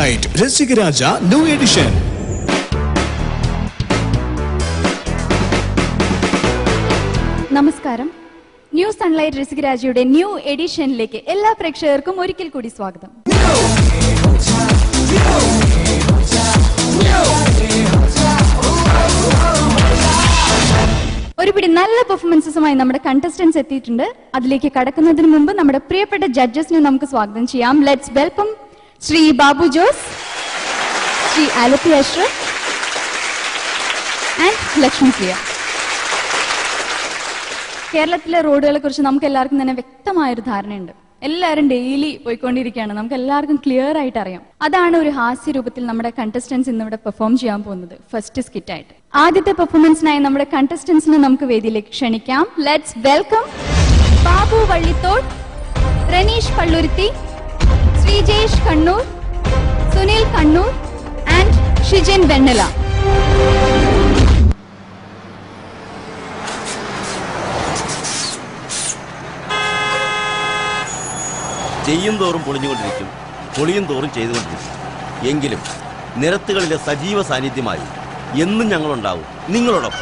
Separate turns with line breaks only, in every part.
Sunlight Rasikaraja new edition
നമസ്കാരം new Sunlight രസികരാജയുടെ new എഡിഷനിലേക്ക് എല്ലാ പ്രേക്ഷകർക്കും ഒരിക്കൽ കൂടി സ്വാഗതം ഒരുപിടി നല്ല പെർഫോമൻസസുമായി നമ്മുടെ കണ്ടസ്റ്റൻസ് എത്തിയിട്ടുണ്ട് അതിലേക്ക് കടക്കുന്നതിന് മുമ്പ് നമ്മുടെ പ്രിയപ്പെട്ട ജഡ്ജസിനെ നമുക്ക് സ്വാഗതം ചെയ്യാം let's welcome Shri Babu Jose Shri Alleppey Ashraf and Lakshmi Priya കേരളത്തിലെ റോഡുകളെ കുറിച്ച് നമുക്ക് എല്ലാവർക്കും തന്നെ വ്യക്തമായൊരു ധാരണയുണ്ട് എല്ലാവരും ഡെയിലി പോയിക്കൊണ്ടിരിക്കുകയാണ് നമുക്ക് എല്ലാവർക്കും ക്ലിയർ ആയിട്ട് അറിയാം അതാണ് ഒരു ഹാസ്യ രൂപത്തിൽ നമ്മുടെ കണ്ടസ്റ്റൻസ് ഇന്ന് ഇവിടെ പെർഫോം ചെയ്യാൻ പോകുന്നത് ഫസ്റ്റ് സ്കിറ്റ് ആയിട്ട് ആദ്യത്തെ പെർഫോമൻസിനായി നമ്മുടെ കണ്ടസ്റ്റൻസിനെ നമുക്ക് വേദിയിലേക്ക് ക്ഷണിക്കാം let's welcome Babu Vallithodu Raneesh Palluruthy Sreejesh Kannur Sunil Kannur and Shijan Vennala
ചെയ്യും തോറും പൊളിഞ്ഞുകൊണ്ടിരിക്കും പൊളിയും തോറും ചെയ്തുകൊണ്ടിരിക്കും എങ്കിലും നിരത്തുകളിലെ സജീവ സാന്നിധ്യമായി എന്നും ഞങ്ങളുണ്ടാവും നിങ്ങളോടൊപ്പം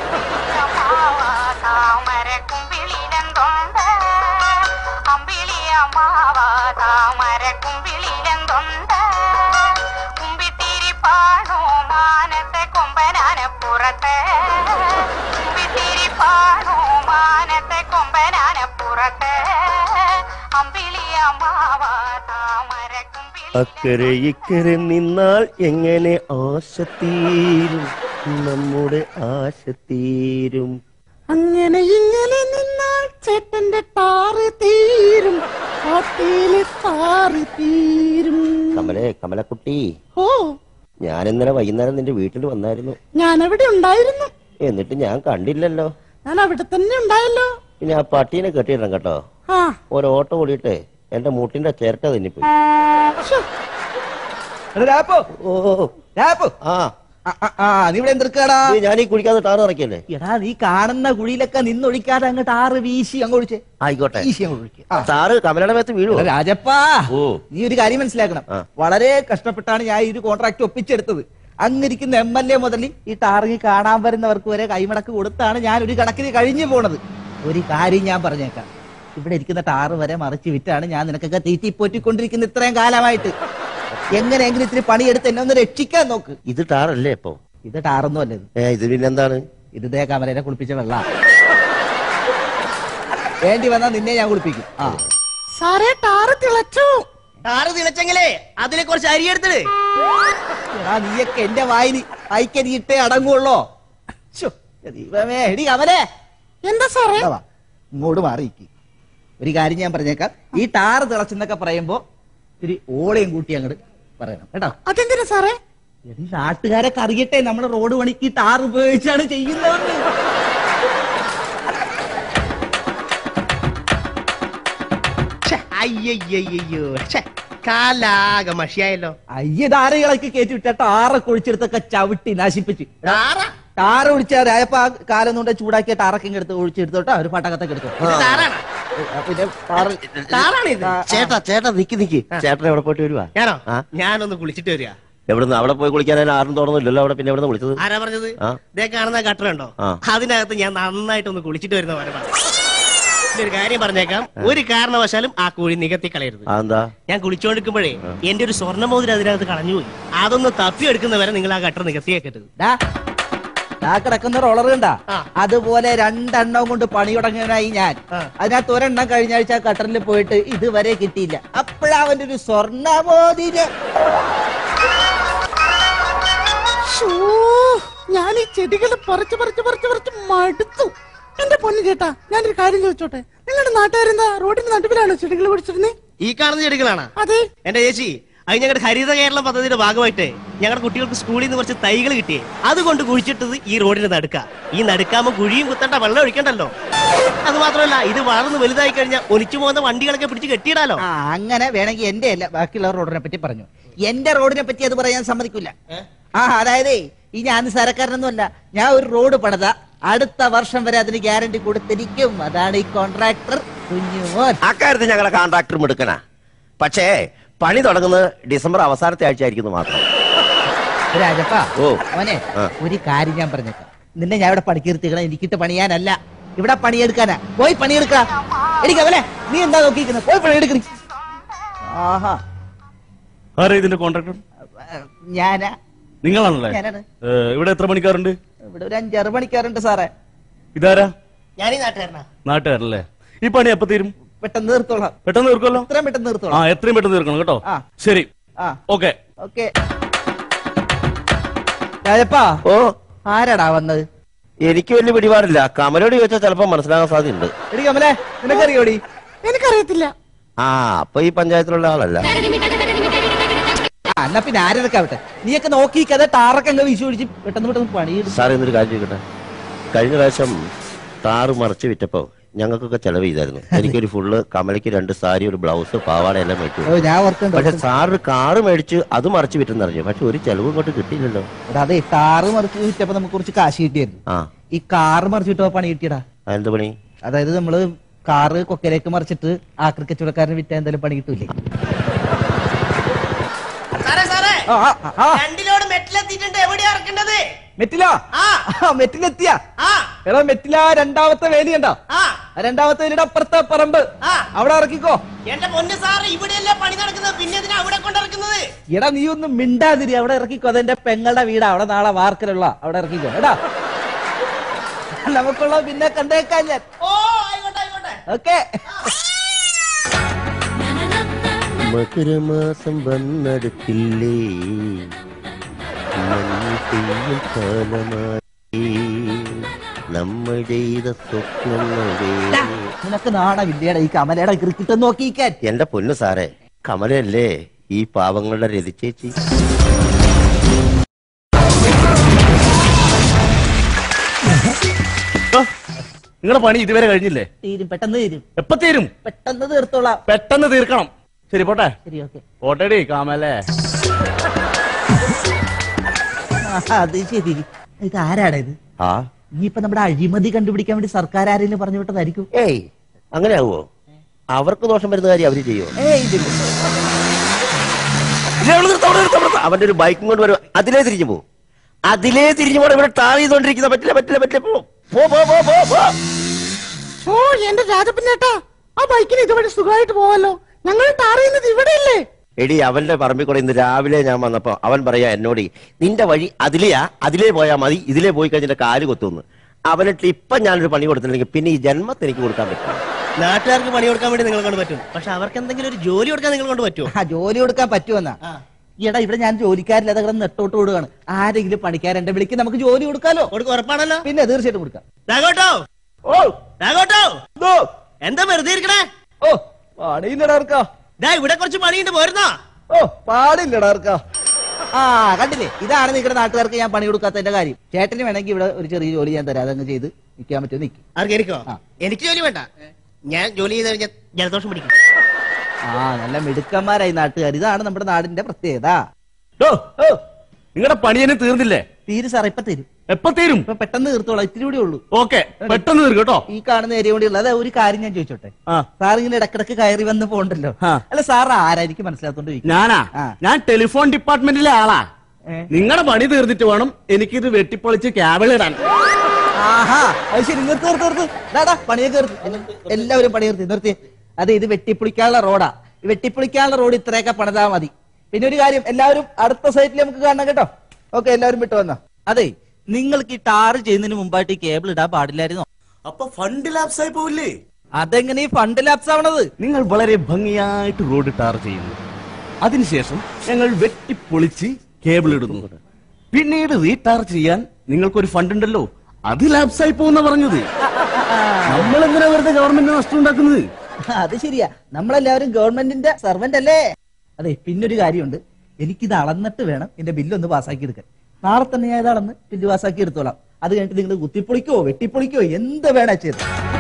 താമരക്കുമ്പിളിലെന്തുണ്ട് അമ്പിളിയമ്മാവ താമരക്കുമ്പിളിലെന്തുണ്ട് കുമ്പിത്തിരി പാണു മാനത്തെ കൊമ്പനാനപ്പുറത്ത് കുമ്പിത്തിരി പാണു മാനത്തെ കൊമ്പനാനപ്പുറത്ത് അമ്പിളിയമ്മാവ താമരക്കുമ്പിളി
അക്കരെ ഇക്കരെ നിന്നാൽ എങ്ങനെ ആശ തീരും നമ്മുടെ ആശ തീരും
അങ്ങനെ ഇങ്ങനെ നിന്നാൽ ചേട്ടന്റെ ടാറ് തീരും ഹോട്ടലില് ടാറ് തീരും
കമലേ കമലക്കുട്ടി
ഓ
ഞാൻ ഇന്നലെ വൈകുന്നേരം നിന്റെ വീട്ടിൽ വന്നായിരുന്നു
ഞാൻ അവിടെ ഉണ്ടായിരുന്നു
എന്നിട്ട് ഞാൻ കണ്ടില്ലല്ലോ
ഞാൻ അവിടെ തന്നെ ഉണ്ടായല്ലോ
പിന്നെ ആ പട്ടീനെ കെട്ടിയിടണം കേട്ടോ
ആ
ഒരു ഓട്ടോ ഓടിയിട്ട് എന്റെ മുട്ടിന്റെ ചേർക്ക തന്നിപ്പോയി
ശ്ശോ,
രാപ്പോ
ഓ
രാപ്പോ
ആ
ആ, ആ, ആ നീ ഇവിടെ എന്തെടുക്കാടാ
ഇത് ഞാൻ ഈ കുടിക്കാതെ ടാറ് ഇറക്കിയല്ലേ
എടാ നീ കാണുന്ന കുഴിയിലൊക്കെ നിന്നൊഴിക്കാതെ അങ്ങോട്ട് ആറ് വീശി അങ്ങ് ഒഴിച്ചേ
ആയിക്കോട്ടെ
വീശി അങ്ങ് ഒഴിക്കുക ആ.
സാറ് കമലയുടെ മേത്ത് വീഴുവോ
എടാ രാജപ്പാ
ഓ.
നീ ഒരു കാര്യം മനസ്സിലാക്കണം
ആ.
വളരെ കഷ്ടപ്പെട്ടാണ് ഞാൻ ഈ ഒരു കോൺട്രാക്ട് ഒപ്പിച്ചെടുത്തത് അങ്ങിരിക്കുന്ന എം എൽ എ മുതൽ ഈ ടാറിങ് കാണാൻ വരുന്നവർക്ക് വരെ കൈമടക്ക് കൊടുത്താണ് ഞാൻ ഒരു കണക്കിന് കഴിഞ്ഞു പോണത് ഒരു കാര്യം ഞാൻ പറഞ്ഞേക്കാം ഇവിടെ ഇരിക്കുന്ന ടാറ് വരെ മറിച്ച് വിറ്റാണ് ഞാൻ നിനക്കൊക്കെ തീറ്റി പോറ്റിക്കൊണ്ടിരിക്കുന്ന ഇത്രയും കാലമായിട്ട് എങ്ങനെയെങ്കിലും ഇത്തിരി പണിയെടുത്ത് എന്നെ ഒന്ന് രക്ഷിക്കാൻ നോക്ക്
ഇത് ടാറല്ലേ ഇപ്പൊ
ഇത് ടാറൊന്നും അല്ല ഇത്
ഏ ഇത് പിന്നെന്താണ്
ഇത് ദേ കമലേനെ കുളിപ്പിച്ച വെള്ള വേണ്ടി വന്നാ നിന്നെ ഞാൻ കുളിപ്പിക്കും ആ
സാറേ ടാറ് തിളച്ചു
ആറ് തിളച്ചെങ്കിലേ അതിലെ കുറച്ച് അരി എടുത്തിട്
എടാ നീയൊക്കെ എന്റെ വായിന് വായിക്കരി ഇട്ടേ അടങ്ങുള്ളോ ശ്ശോ, ദൈവമേ എടി കമലേ
എന്താ സാറേ
ഇതാ വാ, ഇങ്ങോട്ട് മാറിയിക്ക് ഒരു കാര്യം ഞാൻ പറഞ്ഞേക്കാം ഈ ടാറ് തിളച്ചെന്നൊക്കെ പറയുമ്പോ ഇത്തിരി ഓളയും കൂട്ടി അങ്ങോട്ട് പറയണം കേട്ടോ
അതെന്തിനാ സാറേ
എടി നാട്ടുകാരൊക്കെ അറിയട്ടെ നമ്മുടെ റോഡ് പണിക്ക് ഈ ടാർ ഉപയോഗിച്ചാണ് ചെയ്യുന്നതെന്ന്
അയ്യയ്യോ കാലാകെ മഷിയായല്ലോ
അയ്യധാരകളൊക്കെ കയറ്റി വിട്ട ടാറ കുഴിച്ചെടുത്തൊക്കെ ചവിട്ടി നശിപ്പിച്ച്
ടാറാ?
ടാറ് ഒഴിച്ചാ രായപ്പ ആ കാലം കൊണ്ട് ചൂടാക്കിയ ടാറൊക്കെ ഇങ്ങ് എടുത്ത് ഒഴിച്ചെടുത്തോട്ടോ ഒരു പട്ടകത്തൊക്കെ എടുത്തു
ഇത് ടാറാണോ?
പിന്നെ ടാറ്
ടാറാണിത്?
ചേട്ടാ ചേട്ടാ നിക്ക് നിക്ക് ചേട്ടൻ എവിടെ പോയിട്ട് വരുവാ
ഞാനോ
ആ?
ഞാനൊന്ന് കുളിച്ചിട്ട് വരിക
എവിടുന്ന് അവിടെ പോയി കുളിക്കാൻ ആരും തോന്നുന്നില്ലല്ലോ അവിടെ പിന്നെ എവിടെ വിളിച്ചത്
ആരാ പറഞ്ഞത്
ആ.
ദേ കാണുന്ന ഗട്ടർ ഉണ്ടോ
ആ.
അതിനകത്ത് ഞാൻ നന്നായിട്ടൊന്ന് കുളിച്ചിട്ട് വരുന്ന വരവാണ് ഒരു കാര്യം പറഞ്ഞേക്കാം ഒരു കാരണവശാലും ആ കുഴി നികത്തി കളയരുത്
അതെന്താ
ഞാൻ കുളിച്ചോണ്ടിരിക്കുമ്പോഴേ എന്റെ ഒരു സ്വർണ്ണമോതിരം അതിനകത്ത് കളഞ്ഞുപോയി അതൊന്ന് തപ്പിയെടുക്കുന്നവരെ നിങ്ങൾ ആ ഗട്ടർ നികത്തിയേക്കരുത്
ഡാ, ദാ കിടക്കുന്ന റോളർ കണ്ടാ
ആ.
അതുപോലെ രണ്ടെണ്ണം കൊണ്ട് പണി തുടങ്ങിയവനായി ഞാൻ
ആ.
അതിനകത്ത് ഒരെണ്ണം കഴിഞ്ഞ ആഴ്ച കട്ടറിൽ പോയിട്ട് ഇതുവരെ കിട്ടിയില്ല അപ്പോഴാ അവന്റെ ഒരു സ്വർണ്ണമോതിരം
ഷോ ഞാൻ ഈ ചെടികൾ പറിച്ച് പറിച്ച് പറിച്ച് പറിച്ച് മടുത്തു എന്റെ പൊന്നു ചേട്ടാ ഞാനൊരു കാര്യം ചോദിച്ചോട്ടെ നിങ്ങളുടെ നാട്ടുകാരെന്താ റോഡിന്റെ നടുവിലാണോ ചെടികൾ കുടിച്ചിരുന്നേ
ഈ കാണുന്ന ചെടികളാണ്
അതെ
എന്റെ ചേച്ചി അത് ഞങ്ങളുടെ ഹരിത കേരളം പദ്ധതിയുടെ ഭാഗമായിട്ട് ഞങ്ങളുടെ കുട്ടികൾക്ക് സ്കൂളിൽ നിന്ന് കുറച്ച് തൈകൾ കിട്ടിയേ അതുകൊണ്ട് കുഴിച്ചിട്ടത് ഈ റോഡിന് നടുക്ക ഈ നടുക്കാകുമ്പോ കുഴിയും കുത്തണ്ട വെള്ളം ഒഴിക്കണ്ടല്ലോ അത് മാത്രമല്ല ഇത് വളർന്ന് വലുതായി കഴിഞ്ഞാൽ ഒലിച്ചു പോകുന്ന വണ്ടികളൊക്കെ പിടിച്ച് കെട്ടിയിടാലോ
ആ അങ്ങനെ വേണമെങ്കിൽ എന്റെ അല്ല ബാക്കിയുള്ള റോഡിനെ പറ്റി പറഞ്ഞു എന്റെ റോഡിനെ പറ്റി അത് പറയാൻ സമ്മതിക്കില്ല ആ അതായത് ഈ ഞാൻ നിസ്സാരക്കാരനൊന്നും അല്ല ഞാൻ ഒരു റോഡ് പണിത അടുത്ത വർഷം വരെ അതിന് ഗ്യാരണ്ടി കൊടുത്തിരിക്കും അതാണ് ഈ കോൺട്രാക്ടർ കുഞ്ഞുമോൻ
അക്കാര്യത്തിൽ ഞങ്ങളെ കോൺട്രാക്ടർ എടുക്കണ പക്ഷേ പണി തുടങ്ങുന്നത് ഡിസംബർ അവസാനത്തെ ആഴ്ച ആയിരിക്കുന്നു മാത്രം
രാജപ്പ
ഓ.
അവനെ
ആ.
ഒരു കാര്യം ഞാൻ പറഞ്ഞേക്കാം നിന്നെ ഞാൻ ഇവിടെ പണിക്കിരുത്തിക്കണം എനിക്കിട്ട് പണിയാനല്ല ഇവിടെ പണിയെടുക്കാനാ പോയി പണിയെടുക്ക എനിക്കവലെ നീ എന്താ നോക്കിയിരിക്കുന്നത് പോയി പണിയെടുക്കണി ആഹാ
ആരാ ഇതിന്റെ കോൺട്രാക്ടർ
ഞാനാ
നിങ്ങളാണല്ലേ
ഞാനാണ്
ഏ, ഇവിടെ എത്ര പണിക്കാരുണ്ട്
ഇവിടെ ഒരു അഞ്ചാറ് പണിക്കാരുണ്ട് സാറേ
ഇതാരാ
ഞാനീ നാട്ടുകാരനാ
നാട്ടുകാരല്ലേ ഈ പണി എപ്പോ തീരും
പെട്ടെന്ന് തീർത്തോളാം
പെട്ടെന്ന് തീർക്കുമല്ലോ
എത്രയും പെട്ടെന്ന്
ആ
തീർത്തോളാം
എത്രയും പെട്ടെന്ന് തീർക്കണം കേട്ടോ
ആ.
ശരി
ആ
ഓക്കെ
ഓക്കെ രാജപ്പാ
ഓ
ആരാടാ വന്നത്
എനിക്ക് വലിയ പിടിപാടില്ല കമലോട് ചോദിച്ചാൽ ചിലപ്പോ മനസ്സിലാകാൻ സാധ്യതയുണ്ട്
എടി കമലേ നിനക്കറിയോടി
എനിക്കറിയത്തില്ല
ആ അപ്പൊ ഈ പഞ്ചായത്തിലുള്ള ആളല്ല
ആ എന്നാ പിന്നെ ആരൊക്കെ ആവട്ടെ നീയൊക്കെ നോക്കി കഥ ടാറൊക്കെ അങ്ങ് വീശു പിടിച്ച് പെട്ടെന്ന് പെട്ടെന്ന് പണിയെടുക്കും
സാർ എന്നൊരു കാര്യം ചോദിക്കട്ടെ കഴിഞ്ഞ പ്രാവശ്യം ടാറ് മറിച്ച് വിറ്റപ്പോ ഞങ്ങൾക്കൊക്കെ ചെലവ് ചെയ്തായിരുന്നു എനിക്കൊരു ഫുള്ള് കമലയ്ക്ക് രണ്ട് സാരി ഒരു ബ്ലൗസ് പാവാട എല്ലാം മേടിച്ചു
ഓ ഞാൻ ഓർക്കുന്നുണ്ട്
പക്ഷെ സാറിന് കാറ് മേടിച്ച് അത് മറിച്ച് വിറ്റെന്നറിഞ്ഞു പക്ഷെ ഒരു ചെലവും ഇങ്ങോട്ട് കിട്ടിയില്ലല്ലോ
എടാ, അതെ ടാറ് മറിച്ച് വിറ്റപ്പോ നമുക്ക് കുറച്ച് കാശ് കിട്ടിയായിരുന്നു
ആ
ഈ കാറ് മറിച്ച് വിട്ടപ്പോ പണി കിട്ടിയടാ
എന്ത് പണി
അതായത് നമ്മള് കാറ് കൊക്കയിലേക്ക് മറിച്ചിട്ട് ആക്രി കച്ചവടക്കാരന് വിറ്റാ എന്തായാലും പണി കിട്ടൂലേ
സാറേ സാറേ
ആ, ആ, ആ,
രണ്ടിലോട് മെറ്റിലെത്തിയിട്ടുണ്ട് എവിടെയാ ഇറക്കേണ്ടത്
മെറ്റിലോ
ആ
ആ, മെറ്റിലെത്തിയാ
ആ
എടാ മെറ്റില രണ്ടാമത്തെ വേലി കണ്ടോ
ആ
ആ രണ്ടാമത്തെ വേലിയുടെ അപ്പുറത്തെ പറമ്പ്
ആ.
അവിടെ ഇറക്കിക്കോ
എന്റെ പൊന്ന് സാറ് ഇവിടെയല്ലേ പണി നടക്കുന്നത് പിന്നെ ഇതിനാ അവിടെ കൊണ്ടിറക്കുന്നത്
എടാ നീ ഒന്നും മിണ്ടാതിരി അവിടെ ഇറക്കിക്കോ അതെന്റെ പെങ്ങളുടെ വീടാ അവിടെ നാളെ വാർക്കലുള്ള അവിടെ ഇറക്കിക്കോ എടാ നമുക്കുള്ള പിന്നെ കണ്ടേക്കാൻ ഞാൻ
ഓ ആയിക്കോട്ടെ ആയിക്കോട്ടെ
ഓക്കെ
മകരമാസം വന്നെടുത്തില്ലേ മഞ്ഞ് പെയ്യും കാലമായി നമ്മൾ ചെയ്ത സ്വപ്നങ്ങളെ
നിനക്ക് നാണമില്ലേടാ ഈ കമലയുടെ ക്രിക്കറ്റ് നോക്കിക്കാൻ
എന്റെ പൊന്നു സാറേ കമലയല്ലേ ഈ പാവങ്ങളുടെ രതിച്ചേച്ചി
നിങ്ങളുടെ പണി ഇതുവരെ കഴിഞ്ഞില്ലേ
തീരും പെട്ടെന്ന് തീരും
എപ്പോ തീരും
പെട്ടെന്ന് തീർത്തോളാം
പെട്ടെന്ന് തീർക്കണം ശരി പോട്ടെ
ശരി ഓക്കെ
പോട്ടെടി കാമല്ലേ
അത് ശരി ഇത് ആരാടാ ഇത്
ആ
ഇനിയിപ്പൊ നമ്മുടെ അഴിമതി കണ്ടുപിടിക്കാൻ വേണ്ടി സർക്കാർ ആരെങ്കിലും പറഞ്ഞു വിട്ടതായിരിക്കും
ഏയ് അങ്ങനെ ആവുമോ അവർക്ക് ദോഷം വരുന്ന കാര്യം അവര് ചെയ്യോ
ഏയ് ഇതില്ല
അവന്റെ ഒരു ബൈക്കും കൊണ്ട് വരും അതിലേ തിരിഞ്ഞു പോകും അതിലേ തിരിഞ്ഞു പോകണം ഇവിടെ ടാർ ചെയ്തോണ്ടിരിക്കുന്ന പറ്റില്ല പറ്റില്ല പറ്റില്ല പോ പോ പോ പോ പോ പോ
ഓ എന്റെ രാജപ്പനേട്ടാ ആ ബൈക്കിന് ഇതുവഴി സുഖമായിട്ട് പോവാലോ ഞങ്ങൾ ടാർ ചെയ്യുന്നത് ഇവിടെ ഇല്ലേ
എടി അവന്റെ പറമ്പിൽ കൂടെ ഇന്ന് രാവിലെ ഞാൻ വന്നപ്പോ അവൻ പറയാ എന്നോട് നിന്റെ വഴി അതിലെയാ അതിലേ പോയാ മതി ഇതിലേ പോയി കഴിഞ്ഞിട്ട് കാല് കൊത്തുന്നു അവനിട്ട് ഇപ്പൊ ഞാനൊരു പണി കൊടുത്തില്ലെങ്കിൽ പിന്നെ ഈ ജന്മത്തിന് എനിക്ക് കൊടുക്കാൻ പറ്റില്ല
നാട്ടുകാർക്ക് പണി കൊടുക്കാൻ വേണ്ടി നിങ്ങളെ കൊണ്ട് പറ്റും പക്ഷെ അവർക്ക് എന്തെങ്കിലും ഒരു ജോലി കൊടുക്കാൻ നിങ്ങൾ കൊണ്ട് പറ്റുമോ
ആ ജോലി കൊടുക്കാൻ പറ്റുമെന്നാ എടാ ഇവിടെ ഞാൻ ജോലിക്കാരില്ലാതെ കിടന്ന് നെട്ടോട്ട് കൊടുക്കുകയാണ് ആരെങ്കിലും പണിക്കാരന്റെ വിളിക്ക് നമുക്ക് ജോലി കൊടുക്കാലോ
കൊടുക്കും ഉറപ്പാണല്ലോ
പിന്നെ തീർച്ചയായിട്ടും കൊടുക്കാം
രാഘോട്ടോ
ഓ
രാഘോട്ടോ
ഓ
എന്താ വെറുതെ ഇരിക്കണേ
ഓ പാടിയില്ലടാ ഇറക്കാ
ദാ ഇവിടെ കുറച്ച് പണിയുണ്ട് പോരുന്നോ
ഓ പാടില്ലടാ ഇറക്കാ ആ കണ്ടില്ലേ ഇതാണ് നിങ്ങളുടെ നാട്ടുകാർക്ക് ഞാൻ പണി കൊടുക്കാത്തതിന്റെ കാര്യം ചേട്ടന് വേണമെങ്കിൽ ഇവിടെ ഒരു ചെറിയ ജോലി ഞാൻ തരാം അതങ്ങ് ചെയ്ത് നിൽക്കാൻ പറ്റുമോ നിൽക്കും
ആർക്ക് എനിക്കോ
ആ.
എനിക്ക് ജോലി വേണ്ട ഞാൻ ജോലി ചെയ്ത് കഴിഞ്ഞാൽ ജലദോഷം പിടിക്കും
ആ നല്ല മിടുക്കന്മാരായി നാട്ടുകാർ ഇതാണ് നമ്മുടെ നാടിന്റെ പ്രത്യേകത
ഡോ, ഓ, നിങ്ങളുടെ പണിയനെ തീർന്നില്ലേ
തീര് സാർ ഇപ്പൊ തരും
എപ്പോ തീരും
ഇപ്പൊ പെട്ടെന്ന് തീർത്തോളാം ഇത്തിരി കൂടി ഉള്ളൂ
ഓക്കെ പെട്ടെന്ന് തീർക്കും കേട്ടോ
ഈ കാണുന്ന ഏരിയ കൂടി ഉള്ളത് ഒരു കാര്യം ഞാൻ ചോദിച്ചോട്ടെ
ആ
സാർ ഇങ്ങനെ ഇടക്കിടക്ക് കയറി വന്ന് പോണ്ടല്ലോ
ആ.
അല്ല സാർ ആരായിരിക്കും മനസ്സിലാത്തോണ്ട് ചോദിക്കും
ഞാനാ
ആ.
ഞാൻ ടെലിഫോൺ ഡിപ്പാർട്ട്മെന്റിലെ ആളാ
ഏ?
നിങ്ങളുടെ പണി തീർന്നിട്ട് വേണം എനിക്കിത് വെട്ടിപ്പൊളിച്ച് ക്യാബിൾ ഇടാൻ
ആഹാ അത് ശരി നിർത്ത് നിർത്ത് നിർത്ത് ദാടാ പണിയൊക്കെ നിർത്തി എല്ലാവരും പണി നിർത്തി നിർത്തി അതെ ഇത് വെട്ടിപ്പൊളിക്കാനുള്ള റോഡാ ഈ വെട്ടിപ്പൊളിക്കാനുള്ള റോഡ് ഇത്രയൊക്കെ പണിതാ മതി പിന്നെ ഒരു കാര്യം എല്ലാവരും അടുത്ത സൈറ്റിൽ നമുക്ക് കാണാം കേട്ടോ ഓക്കെ എല്ലാവരും വിട്ടു വന്നോ അതെ നിങ്ങൾക്ക് ഈ ടാർ ചെയ്യുന്നതിന് മുമ്പായിട്ട് ഈ കേബിൾ ഇടാൻ പാടില്ലായിരുന്നോ
അപ്പൊ ഫണ്ട് ലാപ്സ് ആയി പോവില്ലേ
അതെങ്ങനെ ഈ ഫണ്ട് ലാപ്സ് ആവണത്
നിങ്ങൾ വളരെ ഭംഗിയായിട്ട് റോഡ് ടാർ ചെയ്യുന്നു അതിനുശേഷം ഞങ്ങൾ വെട്ടിപ്പൊളിച്ച് കേബിൾ ഇടുന്നു പിന്നീട് റീടാർ ചെയ്യാൻ നിങ്ങൾക്കൊരു ഫണ്ട് ഉണ്ടല്ലോ അത് ലാപ്സ് ആയി പോകുന്ന പറഞ്ഞത് നമ്മൾ എന്തിനാ വെറുതെ ഗവൺമെന്റ് നഷ്ടം ഉണ്ടാക്കുന്നത്
അത് ശരിയാ നമ്മളെല്ലാവരും ഗവൺമെന്റിന്റെ സർവന്റ് അല്ലേ അതെ പിന്നൊരു കാര്യമുണ്ട് എനിക്കിത് അളന്നിട്ട് വേണം എന്റെ ബില്ല് ഒന്ന് പാസ്സാക്കി എടുക്കാൻ നാളെ തന്നെ ഞാൻ ഇത് അളന്ന് ബില്ല് പാസ്സാക്കി എടുത്തോളാം അത് കഴിഞ്ഞിട്ട് നിങ്ങൾ കുത്തിപ്പൊളിക്കോ വെട്ടിപ്പൊളിക്കോ എന്ത് വേണ ചെയ്ത്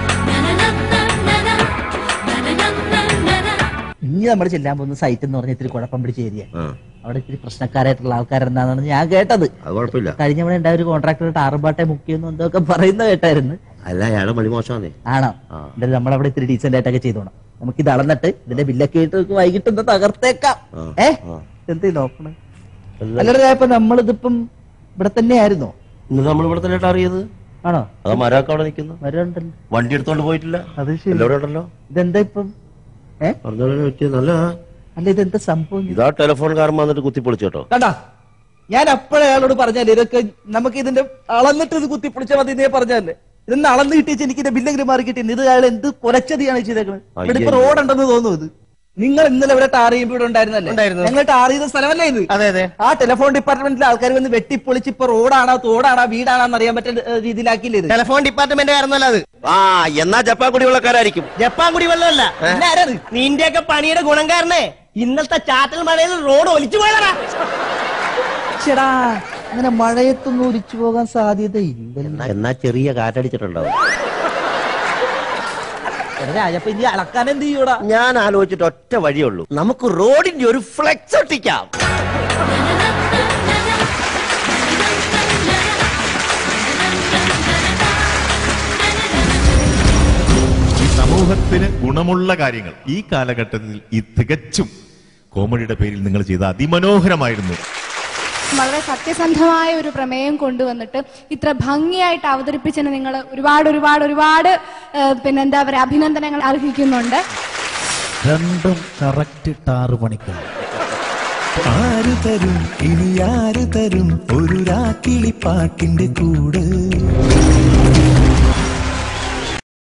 ഇനി നമ്മൾ ചെല്ലാൻ പോകുന്ന സൈറ്റ് എന്ന് പറഞ്ഞ ഇത്തിരി കുഴപ്പം പിടിച്ച ഏരിയ
ആ
അവിടെ ഇത്തിരി പ്രശ്നക്കാരായിട്ടുള്ള ആൾക്കാരെന്താണെന്ന് ഞാൻ കേട്ടത്
അത് കുഴപ്പമില്ല
കഴിഞ്ഞ ഇവിടെ ഉണ്ടായ ഒരു കോൺട്രാക്ടർ ടാറുപാട്ടെ മുക്കിയെന്നും എന്തൊക്കെ പറയുന്ന കേട്ടായിരുന്നു
അല്ല അയാളെ മണി മോശമാന്നേ
ആണോ
ആ.
എന്തായാലും നമ്മളവിടെ ഇത്തിരി ഡീസെന്റ് ആയിട്ടൊക്കെ ചെയ്തോണം നമുക്ക് ഇത് അളന്നിട്ട് ഇതിന്റെ ബില്ലൊക്കെ ആയിട്ട് നമുക്ക് വൈകിട്ട് ഒന്ന് തകർത്തേക്കാം
ആ.
ഏ
ആ.
എന്തേ നോക്കണേ അല്ലടാ ഇപ്പൊ നമ്മളിതിപ്പം ഇവിടെ തന്നെ ആയിരുന്നോ
ഇന്ന് നമ്മൾ ഇവിടെ തന്നെ അറിയത്
ആണോ
അതാ മരമൊക്കെ അവിടെ നിൽക്കുന്നു
വരണ്ടല്ലോ
വണ്ടി എടുത്തോണ്ട് പോയിട്ടില്ല
അത് ശരി
എല്ലാവരും ഉണ്ടല്ലോ
ഇതെന്താ ഇപ്പം ഏ
പറഞ്ഞോളെ പറ്റിയ നല്ല
അല്ല ഇതെന്താ സംഭവം
ഇതാ ടെലിഫോൺകാരൻ വന്നിട്ട് കുത്തിപ്പൊളിച്ചു കേട്ടോ
കണ്ടാ ഞാൻ അപ്പോഴേ അയാളോട് പറഞ്ഞാലേ ഇതൊക്കെ നമുക്ക് ഇതിന്റെ അളന്നിട്ട് ഇത് കുത്തിപ്പൊളിച്ചാൽ മതി എന്നേ പറഞ്ഞാലേ ഇതൊന്ന് അളന്ന് കിട്ടിച്ച് എനിക്ക് ഇതിന്റെ ബില്ലെങ്കിലും മാറി കിട്ടി ഇത് അയാൾ എന്ത് കുറച്ചതിയാണ് ചെയ്തേക്കുന്നത് ഇവിടെ ഇപ്പൊ
അയ്യയ്യോ.
റോഡ് ഉണ്ടെന്ന് തോന്നുന്നു ഇത് നിങ്ങൾ ഇന്നലെ ഇവിടെ ടാർ ചെയ്യുമ്പോൾ ഇവിടെ ഉണ്ടായിരുന്നല്ലേ
ഉണ്ടായിരുന്നു.
ഞങ്ങൾ ടാർ ചെയ്ത സ്ഥലമല്ലേ ഇത്
അതെ അതെ
ആ ടെലിഫോൺ ഡിപ്പാർട്ട്മെന്റിലെ ആൾക്കാർ വന്ന് വെട്ടിപ്പൊളിച്ച് ഇപ്പൊ റോഡാണോ തോടാണോ വീടാണോ എന്ന് അറിയാൻ പറ്റുന്ന ഏഹ്, രീതിയിലാക്കിയില്ലേ ഇത്
ടെലിഫോൺ ഡിപ്പാർട്ട്മെന്റ് ആയിരുന്നല്ലോ അത്
ആ എന്നാ ജപ്പാൻ കുടിവെള്ളക്കാരായിരിക്കും
ജപ്പാൻ കുടിവെള്ളമല്ല
പിന്നെ ആരാത്
നിന്റെയൊക്കെ പണിയുടെ ഗുണം കാരണേ ഇന്നലത്തെ ചാറ്റൽ മഴയിൽ റോഡ് ഒലിച്ചു പോയതാ
ചേടാ അങ്ങനെ മഴയത്തൊന്നും ഒലിച്ചു പോകാൻ സാധ്യതയില്ല
എന്നാ- എന്നാ ചെറിയ കാറ്റടിച്ചിട്ടുണ്ടാവും
രാജപ്പ ഇനി അളക്കാൻ എന്ത് ചെയ്യൂടാ
ഞാൻ ആലോചിച്ചിട്ട് ഒറ്റ വഴിയുള്ളൂ നമുക്ക് റോഡിന്റെ ഒരു ഫ്ലെക്സ് ഒട്ടിക്കാം
ഈ സമൂഹത്തിന് ഗുണമുള്ള കാര്യങ്ങൾ ഈ കാലഘട്ടത്തിൽ ഈ തികച്ചും കോമഡിയുടെ പേരിൽ നിങ്ങൾ ചെയ്ത അതിമനോഹരമായിരുന്നു
വളരെ സത്യസന്ധമായ ഒരു പ്രമേയം കൊണ്ടുവന്നിട്ട് ഇത്ര ഭംഗിയായിട്ട് അവതരിപ്പിച്ചതിന് നിങ്ങൾ ഒരുപാട് ഒരുപാട് ഒരുപാട് ഏഹ്, പിന്നെന്താ പറയുക അഭിനന്ദനങ്ങൾ അർഹിക്കുന്നുണ്ട്
രണ്ടും കറക്റ്റ് ടാറ് മണിക്കൂർ ആര് തരും ഇനി ആര് തരും ഒരു രാക്കിളി പാട്ടിന്റെ കൂട്